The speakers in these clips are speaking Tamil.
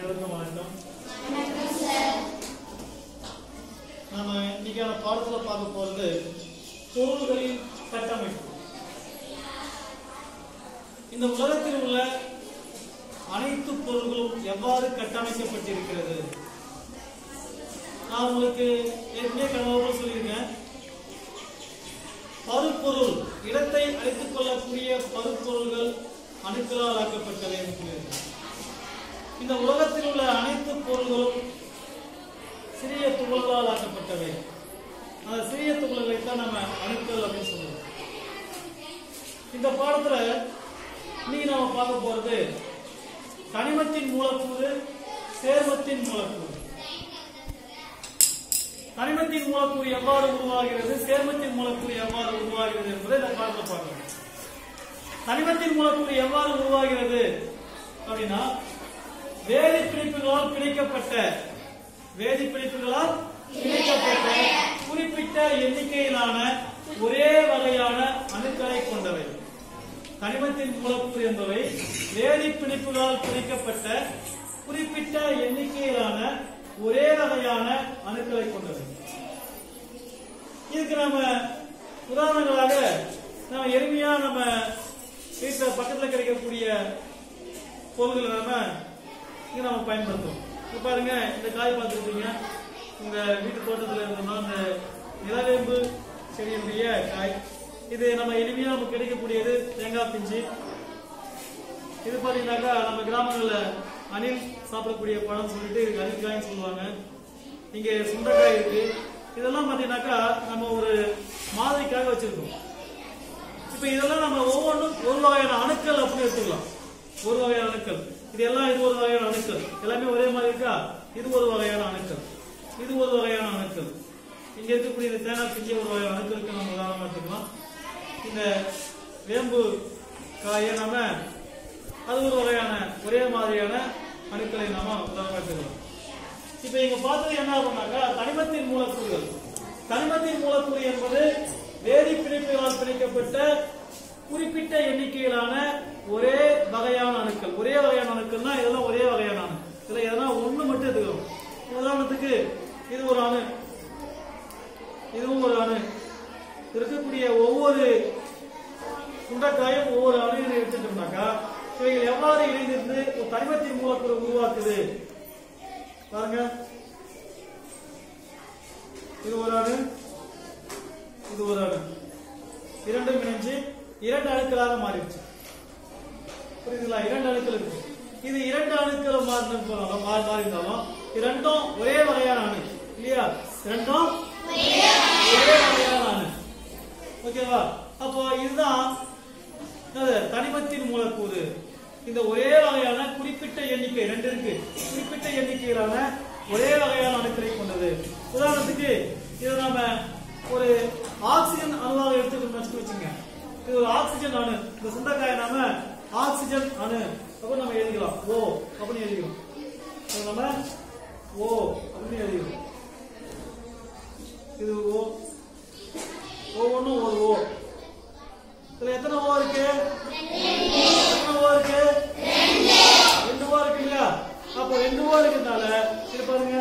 அனைவருக்கும் வணக்கம் நாம இன்னைக்கான பாடத்துல பார்க்க போறது பொருள்களின் கட்டமைப்பு இந்த உலகத்தில் உள்ள அனைத்து பொருள்களும் எவ்வாறு கட்டமைக்கப்பட்டிருக்கிறது நான் உங்களுக்கு ஏற்கனவே கனவு சொல்லியிருக்கேன் பருப்பொருள் இடத்தை அழைத்துக் கொள்ளக்கூடிய பருப்பொருள்கள் அணுக்களால் ஆக்கப்பட்டவை என்று சொல்லியிருக்கேன் இந்த உலகத்தில் உள்ள அனைத்து பொருள்களும் சிறிய துகள்களால் ஆக்கப்பட்டவை அந்த சிறிய துகள்களை தான் நம்ம அணுக்கள் அப்படின்னு சொல்லுவோம் இந்த பாடத்துல இன்னைக்கு நாம பார்க்க போறது கனிமத்தின் மூலக்கூறு சேர்மத்தின் மூலக்கூறு கனிமத்தின் மூலக்கூறு எவ்வாறு உருவாகிறது சேர்மத்தின் மூலக்கூறு எவ்வாறு உருவாகிறது என்பதை இந்த பாடத்துல பார்க்கலாம் கனிமத்தின் மூலக்கூறு எவ்வாறு உருவாகிறது அப்படின்னா வேதி பிணைப்புகளால் பிணைக்கப்பட்ட வேதி பிணைப்புகளால் பிணைக்கப்பட்ட குறிப்பிட்ட எண்ணிக்கையிலான ஒரே வகையான அணுக்களை கொண்டவை கனிமத்தின் மூலக்கூறு என்பவை வேதி பிணைப்புகளால் பிணைக்கப்பட்ட குறிப்பிட்ட எண்ணிக்கையிலான ஒரே வகையான அணுக்களை கொண்டவை இதுக்கு நம்ம உதாரணங்களாக நம்ம எளிமையா நம்ம வீட்டுல பக்கத்துல கிடைக்கக்கூடிய பொருள்களை நம்ம இங்க நம்ம பயன்படுத்துவோம் இப்ப பாருங்க இந்த காய் பார்த்துருப்பீங்க உங்க வீட்டு தோட்டத்துல இருந்தோம்னா இந்த நிலவேம்பு செடியினுடைய காய் இது நம்ம எளிமையா நமக்கு கிடைக்கக்கூடியது தேங்காய் பிஞ்சு இது பாத்தீங்கன்னாக்கா நம்ம கிராமங்கள்ல அணில் சாப்பிடக்கூடிய பழம் சொல்லிட்டு இதுக்கு அணில் காய்னு சொல்லுவாங்க இங்க சுண்டைக்காய் இருக்கு இதெல்லாம் பாத்தீங்கன்னாக்கா நம்ம ஒரு மாதிரிக்காக வச்சிருக்கோம் இப்ப இதெல்லாம் நம்ம ஒவ்வொன்றும் ஒரு வகையான அணுக்கள் அப்படின்னு எடுத்துக்கலாம் ஒரு வகையான அணுக்கள் இது எல்லாம் இது ஒரு வகையான அணுக்கள் எல்லாமே ஒரே மாதிரி இருக்கா இது ஒரு வகையான அணுக்கள் இது ஒரு வகையான அணுக்கள் இங்க இருக்கக்கூடிய இந்த தேங்காய் பிஞ்சை ஒரு வகையான அணுக்களுக்கு நம்ம உதாரணமா எடுத்துக்கலாம் இந்த வேம்பு காயை நாம அது ஒரு வகையான ஒரே மாதிரியான அணுக்களை நாம உதாரணமா எடுத்துக்கலாம் இப்ப இங்க பார்த்தது என்ன ஆகும்னாக்கா தனிமத்தின் மூலக்கூறுகள் தனிமத்தின் மூலக்கூறு என்பது வேதி பிணைப்புகளால் பிணைக்கப்பட்ட குறிப்பிட்ட எண்ணிக்கையிலான ஒரே வகையான அணுக்கள் ஒரே வகையான அணுக்கள்னா இதெல்லாம் ஒரே வகையான அணு இதுல எதனா ஒண்ணு மட்டும் எடுத்துக்கிறோம் உதாரணத்துக்கு இது ஒரு அணு இதுவும் ஒரு அணு இருக்கக்கூடிய ஒவ்வொரு சுண்டைக்காயும் ஒவ்வொரு அணுவினை எடுத்துட்டோம்னாக்கா இவைகள் எவ்வாறு இணைந்திருந்து ஒரு தனிமத்தின் மூலக்கூறு உருவாக்குது பாருங்க இது ஒரு அணு இது ஒரு அணு இரண்டும் இணைஞ்சு இரண்டு அணுக்களாக மாறிடுச்சு புரியுதுங்களா இரண்டு அணுக்கள் இருக்கு இது இரண்டு அணுக்கள் மாறினாலும் மாறி மாறினாலும் இரண்டும் ஒரே வகையான அணு இல்லையா இரண்டும் ஒரே வகையான அணு ஓகேவா அப்போ இதுதான் என்னது? தனிமத்தின் மூலக்கூறு இந்த ஒரே வகையான குறிப்பிட்ட எண்ணிக்கை ரெண்டு இருக்கு குறிப்பிட்ட எண்ணிக்கையிலான ஒரே வகையான அணுக்களை கொண்டது உதாரணத்துக்கு இதை நாம ஒரு ஆக்சிஜன் அணுவாக எடுத்துக்கணும் வச்சுங்க இது ஒரு ஆக்சிஜன் அணு இந்த சுண்டைக்காயை நாம ஆக்சிஜன் அணு அப்படின்னு நம்ம எழுதிக்கலாம் ஓ அப்படின்னு எழுதிக்கிறோம் இது நம்ம ஓ அப்படின்னு எழுதிக்கிறோம் இது ஓ ஒவ்வொன்றும் ஒரு ஓ இதுல எத்தனை ஓ இருக்கு எத்தனை ஓ இருக்கு ரெண்டு ஓ இருக்கு இல்லையா அப்போ ரெண்டு ஓ இருக்கிறதுனால இது பாருங்க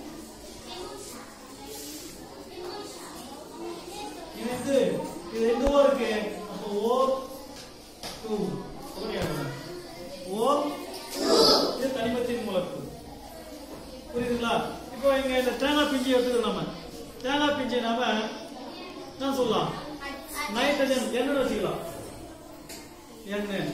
இணைந்து இது ரெண்டு ஓ இருக்கு அப்போ ஓ டூ ஓ இது தனிமத்தின் மூலக்கூறு புரியுதுங்களா இப்போ இங்க இந்த தேங்காய் பிஞ்சை எடுத்துக்கிறோம் நம்ம தேங்காய் பிஞ்சை நாம என்ன சொல்லலாம் நைட்ரஜன் என்ன வச்சுக்கலாம் எண்ணெய்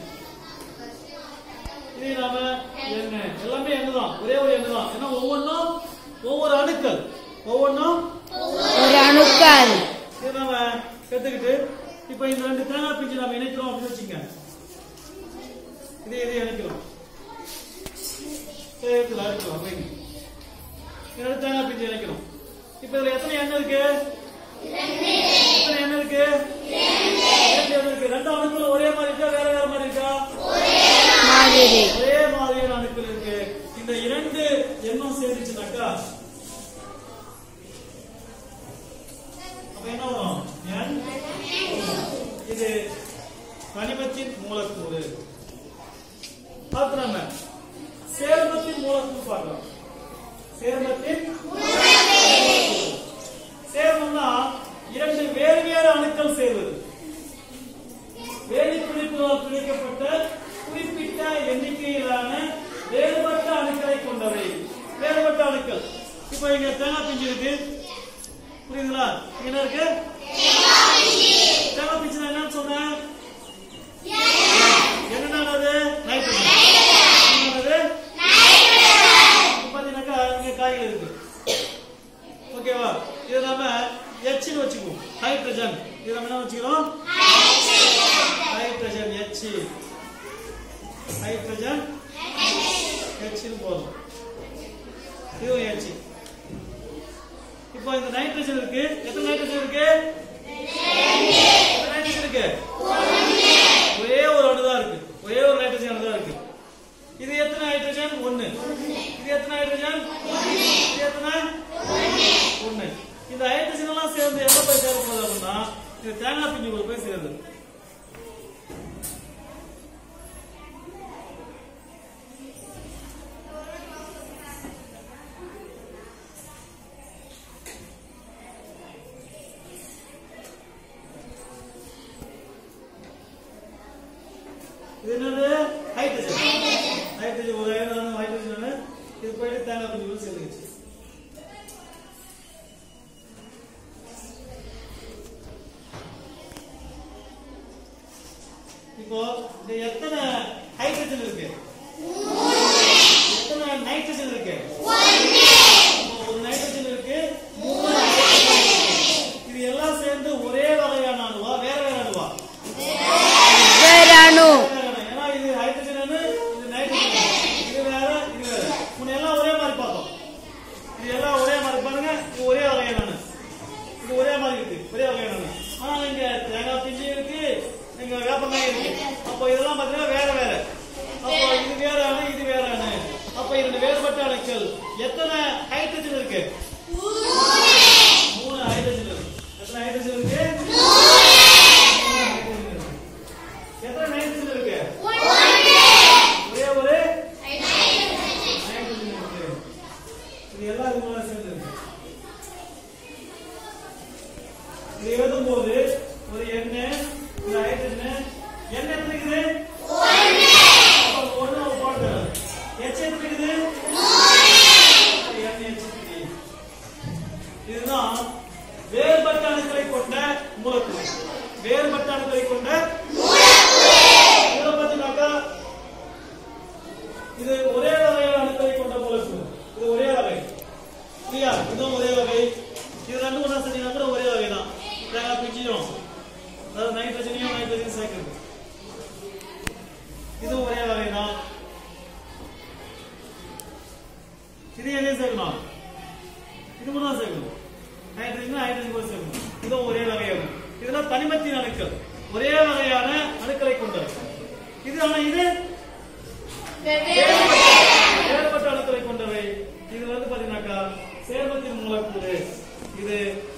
இது நாம எண்ணெய் எல்லாமே எண்ணெய் தான் ஒரே ஒரு எண்ணெய் தான் ஏன்னா ஒவ்வொன்றும் ஒவ்வொரு அணுக்கள் ஒவ்வொன்றும் ஒரு அணுக்கள் இதை நாம கத்துக்கிட்டு இப்ப இந்த ரெண்டு தேங்காய் பிஞ்சு நாம இணைக்கிறோம் அப்படின்னு வச்சுங்க இதை இதை இணைக்கிறோம் இதை எடுத்துக்கலாம் எடுத்துக்கலாம் வைங்க இந்த ரெண்டு தேங்காய் பிஞ்சு இணைக்கிறோம் இப்ப இதுல எத்தனை எண்ணெய் இருக்கு எத்தனை எண்ணெய் இருக்கு ரெண்டு எண்ணெய் இருக்கு ரெண்டு அணுக்கள் ஒரே மாதிரி இருக்கா வேற வேற மாதிரி இருக்கா மாதிரி ஒரே மாதிரியான அணுக்கள் இருக்கு இந்த இரண்டு எண்ணம் சேர்ந்துச்சுனாக்கா அப்ப என்ன வரும் N இது கனிமத்தின் மூலக்கூறு அடுத்து நம்ம சேர்மத்தின் மூலக்கூறு பார்க்கலாம் சேர்மத்தின் சேர்மம்னா இரண்டு வேறு வேறு அணுக்கள் சேர்வது வேதி பிணைப்புகளால் பிணைக்கப்பட்ட குறிப்பிட்ட எண்ணிக்கையிலான வேறுபட்ட அணுக்களை கொண்டவை வேறுபட்ட அணுக்கள் இப்போ இங்க தேங்காய் பிஞ்சு இருக்கு புரியுதுங்களா இங்க என்ன இருக்கு தேங்காய் பிஞ்சுனா என்னன்னு சொன்னேன் என்னென்னது நைட்ரஜன் என்னது பாத்தீங்கன்னாக்கா இங்க காய்கள் இருக்கு ஓகேவா இது நாம எச்னு வச்சுக்குவோம் ஹைட்ரஜன் இது நம்ம என்ன வச்சுக்கிறோம் ஹைட்ரஜன் எச் ஹைட்ரஜன் எச்னு போதும் இதுவும் எச் இப்போ இந்த நைட்ரஜன் இருக்கு எத்தனை நைட்ரஜன் இருக்கு எத்தனை நைட்ரஜன் இருக்கு ஒரே ஒரு அணு தான் இருக்கு ஒரே ஒரு நைட்ரஜன் அணு தான் இருக்கு இது எத்தனை ஹைட்ரஜன் ஒன்னு இது எத்தனை ஹைட்ரஜன் இது எத்தனை ஒண்ணு இந்த ஹைட்ரஜன் எல்லாம் சேர்ந்து எங்க போய் சேர போகுது அப்படின்னா இந்த தேங்காய் பிஞ்சுக்குள்ள போய் சேருது இது என்னது ஹைட்ரஜன் ஹைட்ரஜன் ஒரு அயனான ஹைட்ரஜன் இது போயிட்டு தேங்காய் பிஞ்சுக்குள்ள சேர்ந்துச்சு இப்போ இந்த எத்தனை ஹைட்ரஜன் இருக்கு எத்தனை நைட்ரஜன் இருக்கு இப்போ ஒரு நைட்ரஜன் இருக்கு மூணு hydrogen இருக்கு. இது எல்லாம் சேர்ந்து ஒரே வகையான அணுவா வேற வேற அணுவா வேறு அணு வேற வேற. ஏன்னா இது ஹைட்ரஜன் இது நைட்ரஜன் இது வேற இது வேற முன்ன எல்லாம் ஒரே மாதிரி பார்த்தோம் இது எல்லாம் ஒரே மாதிரி பாருங்க இது ஒரே வகையான அணு இது ஒரே மாதிரி இருக்கு ஒரே வகையான அணு ஆனா இங்க தேங்காய் பிஞ்சு இருக்கு இங்க வேப்பங்காய் இருக்கு அப்போ இதெல்லாம் பாத்தீங்கன்னா வேற வேற அப்போ இது வேற அணு இது வேற அணு அப்போ இரண்டு வேறுபட்ட அணுக்கள் எத்தனை ஹைட்ரஜன் இருக்கு மூணு ஹைட்ரஜன் இருக்கு எத்தனை ஹைட்ரஜன் இருக்கு மூணு hydrogen இருக்கு. எத்தனை நைட்ரஜன் இருக்கு ஒரே ஒரு ஹைட்ரஜன் இருக்கு இது எல்லாம் இது மேல சேர்ந்து இருக்கு இது எழுதும்போது ஒரு எண்ணெய் இந்த ஹைட்ரஜன் எண்ணெய் எத்தனை இருக்குது அப்ப ஒண்ணு நம்ம போட்டுறோம். எச் எத்தனை இருக்குது எண்ணெய் எச் இருக்குது. இதுதான் வேறுபட்ட அணுக்களை கொண்ட மூலக்கூறு வேறுபட்ட அணுக்களை கொண்ட இதுல பாத்தீங்கன்னாக்கா இது ஒரே வகையான அணுக்களை கொண்ட மூலக்கூறு இது ஒரே வகை இல்லையா இதுவும் ஒரே வகை இது ரெண்டும் ஒன்றா செஞ்சீங்கன்னா கூட ஒரே வகை தான் தேங்காய் பிஞ்சியும் அதாவது நைட்ரஜனையும் நைட்ரஜன் சேர்க்கிறது இதுவும் ஒரே வகை தான் இது எதையும் சேர்க்கணும் இது மட்டும் தான் சேர்க்கணும் ஹைட்ரஜன் ஹைட்ரஜன் கூட சேர்க்கணும் இதுவும் ஒரே வகையான இதெல்லாம் தனிமத்தின் அணுக்கள் ஒரே வகையான அணுக்களை கொண்டது இது ஆனா இது வேறுபட்ட அணுக்களை கொண்டவை இது வந்து பாத்தீங்கன்னாக்கா சேர்மத்தின் மூலக்கூறு இது